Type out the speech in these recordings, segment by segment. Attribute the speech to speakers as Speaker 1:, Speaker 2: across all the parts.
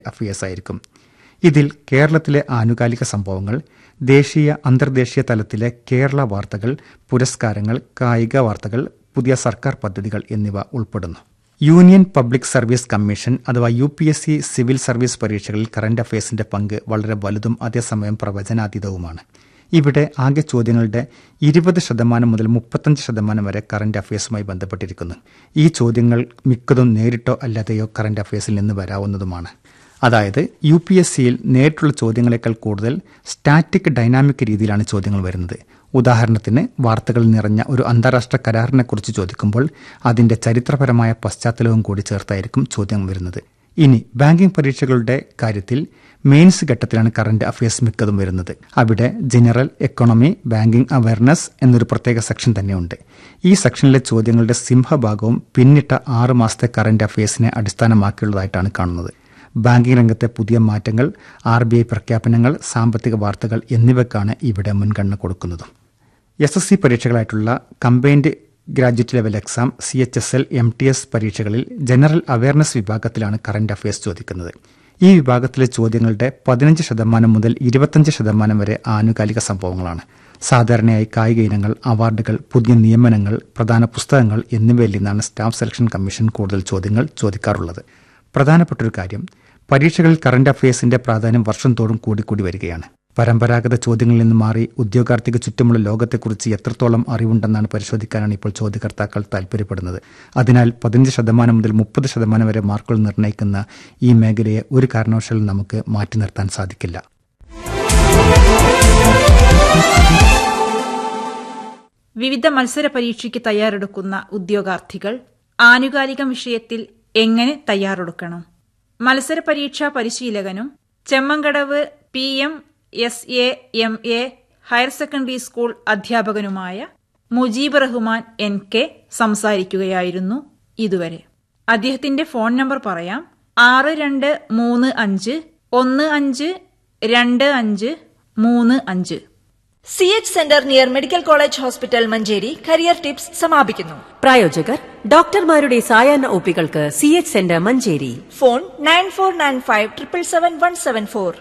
Speaker 1: affairs ആയിരിക്കും ഇതിൽ കേരളത്തിലെ ആനുകാലിക സംഭവങ്ങൾ ദേശീയ അന്തർദേശീയ തലത്തിലെ കേരള വാർത്തകൾ പുരസ്കാരങ്ങൾ കായിക വാർത്തകൾ പുതിയ സർക്കാർ പദ്ധതികൾ എന്നിവ ഉൾപ്പെടുന്നു യൂണിയൻ പബ്ലിക് സർവീസ് കമ്മീഷൻ അഥവാ U P S C civil service പരീക്ഷകളിൽ കറന്റ് അഫയേഴ്സിന്റെ പങ്ക് വളരെ വലുതും അതേസമയം പ്രവചനാതീതവുമാണ് ഇവിടെ ആകെ ചോദ്യങ്ങളുടെ ഇരുപത് ശതമാനം മുതൽ മുപ്പത്തഞ്ച് ശതമാനം വരെ കറന്റ് അഫയേഴ്സുമായി ബന്ധപ്പെട്ടിരിക്കുന്നു ഈ ചോദ്യങ്ങൾ മിക്കതും നേരിട്ടോ അല്ലാതെയോ കറന്റ് അഫയേഴ്സിൽ നിന്ന് വരാവുന്നതുമാണ് അതായത് യു പി എസ് സിയിൽ നേരിട്ടുള്ള ചോദ്യങ്ങളെക്കാൾ കൂടുതൽ സ്റ്റാറ്റിക് ഡൈനാമിക് രീതിയിലാണ് ചോദ്യങ്ങൾ വരുന്നത് ഉദാഹരണത്തിന് വാർത്തകൾ നിറഞ്ഞ ഒരു അന്താരാഷ്ട്ര കരാറിനെക്കുറിച്ച് ചോദിക്കുമ്പോൾ അതിന്റെ ചരിത്രപരമായ പശ്ചാത്തലവും കൂടി ചേർത്തായിരിക്കും ചോദ്യം വരുന്നത് ഇനി ബാങ്കിംഗ് പരീക്ഷകളുടെ കാര്യത്തിൽ മെയിൻസ് ഘട്ടത്തിലാണ് കറന്റ് അഫയേഴ്സ് മിക്കതും വരുന്നത് അവിടെ ജനറൽ എക്കോണമി ബാങ്കിംഗ് അവയർനെസ് എന്നൊരു പ്രത്യേക സെക്ഷൻ തന്നെയുണ്ട് ഈ സെക്ഷനിലെ ചോദ്യങ്ങളുടെ സിംഹഭാഗവും പിന്നിട്ട ആറ് മാസത്തെ കറന്റ് അഫയേഴ്സിനെ അടിസ്ഥാനമാക്കിയുള്ളതായിട്ടാണ് കാണുന്നത് ബാങ്കിംഗ് രംഗത്തെ പുതിയ മാറ്റങ്ങൾ ആർ ബി ഐ പ്രഖ്യാപനങ്ങൾ സാമ്പത്തിക വാർത്തകൾ എന്നിവയ്ക്കാണ് ഇവിടെ മുൻഗണന കൊടുക്കുന്നത് എസ് എസ് സി പരീക്ഷകളായിട്ടുള്ള combined graduate level exam C H S L M T S പരീക്ഷകളിൽ ജനറൽ അവയർനെസ് വിഭാഗത്തിലാണ് കറന്റ് അഫയേഴ്സ് ചോദിക്കുന്നത് ഈ വിഭാഗത്തിലെ ചോദ്യങ്ങളുടെ പതിനഞ്ച് ശതമാനം മുതൽ ഇരുപത്തഞ്ച് ശതമാനം വരെ ആനുകാലിക സംഭവങ്ങളാണ് സാധാരണയായി കായിക ഇനങ്ങൾ അവാർഡുകൾ പുതിയ നിയമനങ്ങൾ പ്രധാന പുസ്തകങ്ങൾ എന്നിവയിൽ നിന്നാണ് സ്റ്റാഫ് സെലക്ഷൻ കമ്മീഷൻ കൂടുതൽ ചോദ്യങ്ങൾ ചോദിക്കാറുള്ളത് പ്രധാനപ്പെട്ടൊരു കാര്യം പരീക്ഷകളിൽ കറന്റ് അഫയേഴ്സിന്റെ പ്രാധാന്യം വർഷം തോറും കൂടിക്കൂടി വരികയാണ് പരമ്പരാഗത ചോദ്യങ്ങളിൽ നിന്ന് മാറി ഉദ്യോഗാർത്ഥിക്ക് ചുറ്റുമുള്ള ലോകത്തെക്കുറിച്ച് എത്രത്തോളം അറിവുണ്ടെന്നാണ് പരിശോധിക്കാനാണ് ഇപ്പോൾ ചോദ്യകർത്താക്കൾ താൽപര്യപ്പെടുന്നത് അതിനാൽ പതിനഞ്ച് ശതമാനം മുതൽ മുപ്പത് ശതമാനം വരെ മാർക്കുകൾ നിർണ്ണയിക്കുന്ന ഈ മേഖലയെ ഒരു കാരണവശാലും നമുക്ക് മാറ്റി നിർത്താൻ സാധിക്കില്ല
Speaker 2: വിവിധ മത്സര പരീക്ഷയ്ക്ക് തയ്യാറെടുക്കുന്ന ഉദ്യോഗാർത്ഥികൾ ആനുകാലിക വിഷയത്തിൽ എങ്ങനെ തയ്യാറെടുക്കണം മത്സര പരീക്ഷാ പരിശീലകനും Chemmankadavu P M S A M A higher secondary school അധ്യാപകനുമായ മുജീബ് റഹ്മാൻ എൻ കെ സംസാരിക്കുകയായിരുന്നു ഇതുവരെ അദ്ദേഹത്തിന്റെ ഫോൺ നമ്പർ പറയാം ആറ് രണ്ട് മൂന്ന് അഞ്ച് ഒന്ന് അഞ്ച് രണ്ട് അഞ്ച് മൂന്ന് അഞ്ച്
Speaker 3: C H centre near medical college hospital Manjeri career tips സമാപിക്കുന്നു
Speaker 4: പ്രായോജകർ ഡോക്ടർമാരുടെ സായാഹ്ന ഒപ്പികൾക്ക് C H centre Manjeri
Speaker 3: phone nine four nine five triple seven one seven four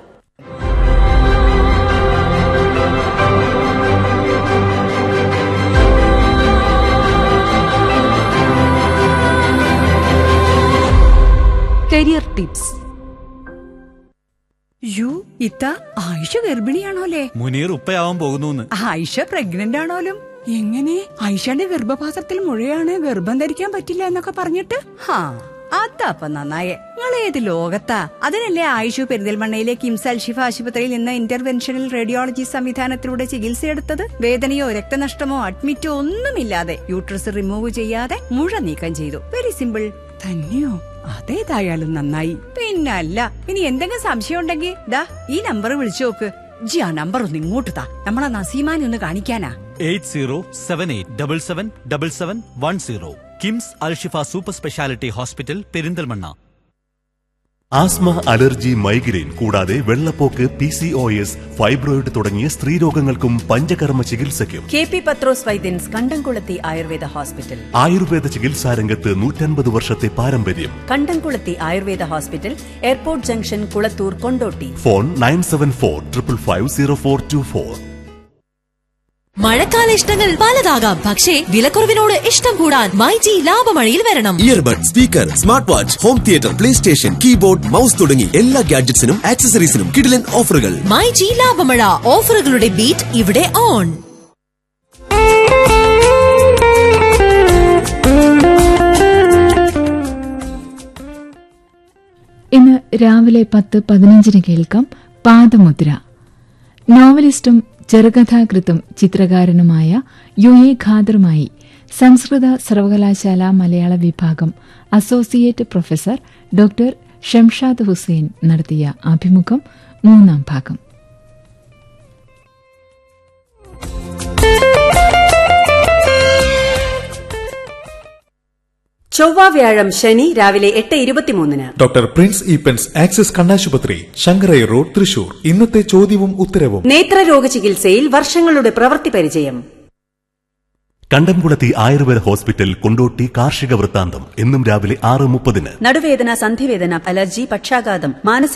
Speaker 4: career tips
Speaker 5: യു ഇത്ത ആയിഷ ഗർഭിണിയാണോലേ
Speaker 6: മുനീർ ഉപ്പയാവാൻ പോകുന്നു
Speaker 5: ആയിഷ പ്രഗ്നന്റ് ആണോലും എങ്ങനെ ആയിഷയുടെ ഗർഭപാത്രത്തിൽ മുഴയാണ് ഗർഭം ധരിക്കാൻ പറ്റില്ല എന്നൊക്കെ പറഞ്ഞിട്ട് ഹാ അതപ്പ നന്നായേ നിങ്ങൾ ഏത് ലോകത്താ അതിനല്ലേ ആയിഷു പെരിന്തൽമണ്ണയിലെ കിംസ് അൽഷിഫ ആശുപത്രിയിൽ നിന്ന് ഇന്റർവെൻഷണൽ റേഡിയോളജി സംവിധാനത്തിലൂടെ ചികിത്സയെടുത്തത് വേദനയോ രക്തനഷ്ടമോ അഡ്മിറ്റോ ഒന്നുമില്ലാതെ യൂട്രസ് റിമൂവ് ചെയ്യാതെ മുഴ നീക്കം ചെയ്തു വെരി സിമ്പിൾ തന്നെയോ അതേതായാലും നന്നായി പിന്നല്ല ഇനി എന്തെങ്കിലും സംശയം ഉണ്ടെങ്കിൽ ദാ ഈ നമ്പർ വിളിച്ചു നോക്ക് ജി ആ നമ്പർ ഒന്ന് ഇങ്ങോട്ട് താ നമ്മളെ നസീമാനെ ഒന്ന് കാണിക്കാനാ
Speaker 6: eight zero seven eight double seven double seven one zero KIMS Al Shifa super speciality hospital Perinthalmanna
Speaker 7: asthma allergy migraine കൂടാതെ വെള്ളപ്പോക്ക് P C O S fibroid തുടങ്ങിയ സ്ത്രീരോഗങ്ങൾക്കും പഞ്ചകർമ്മ ചികിത്സയ്ക്കും
Speaker 4: കെ പി പത്രോസ് വൈദ്യൻസ് കണ്ടംകുളത്തി ആയുർവേദ ഹോസ്പിറ്റൽ
Speaker 7: ആയുർവേദ ചികിത്സാ രംഗത്ത് നൂറ്റൻപത് വർഷത്തെ പാരമ്പര്യം
Speaker 4: Kandamkulathi Ayurveda hospital airport junction Kulathur Kondotty
Speaker 7: phone nine seven four triple five zero four two four
Speaker 8: മഴക്കാല ഇഷ്ടങ്ങൾ പലതാകാം പക്ഷേ വിലക്കുറവിനോട് ഇഷ്ടം കൂടാൻ മൈജി ലാഭമഴയിൽ വരണം
Speaker 9: earbud speaker smart watch home theatre play station keyboard mouse തുടങ്ങി എല്ലാ ഗാഡ്ജറ്റ്സിനും ആക്സസറീസിനും കിടിലൻ ഓഫറുകൾ
Speaker 8: മൈജി ലാഭമഴ ഓഫറുകളുടെ ബീറ്റ് ഇവിടെ ഓൺ
Speaker 10: ഇന്ന് രാവിലെ പത്ത് പതിനഞ്ചിന് കേൾക്കാം പാദമുദ്ര നോവലിസ്റ്റും ചെറുകഥാകൃത്തും ചിത്രകാരനുമായ യു എ ഖാദറുമായി സംസ്കൃത സർവകലാശാല മലയാള വിഭാഗം associate professor doctor Shamshad Hussain നടത്തിയ അഭിമുഖം മൂന്നാം ഭാഗം
Speaker 4: ചൊവ്വ വ്യാഴം ശനി രാവിലെ എട്ട് ഇരുപത്തിമൂന്നിന്
Speaker 11: ഡോക്ടർ പ്രിൻസ് ഈപ്പൻസ് ആക്സിസ് കണ്ണാശുപത്രി ശങ്കരൈ റോഡ് തൃശൂർ ഇന്നത്തെ ചോദ്യവും ഉത്തരവും
Speaker 4: നേത്രരോഗ ചികിത്സയിൽ വർഷങ്ങളുടെ പ്രവൃത്തി പരിചയം
Speaker 7: കണ്ടംകുളത്തി ആയുർവേദ ഹോസ്പിറ്റൽ കൊണ്ടോട്ടി കാർഷിക വൃത്താന്തം എന്നും രാവിലെ ആറ് മുപ്പതിന്
Speaker 4: നടുവേദന സന്ധിവേദന അലർജി പക്ഷാഘാതം മാനസിക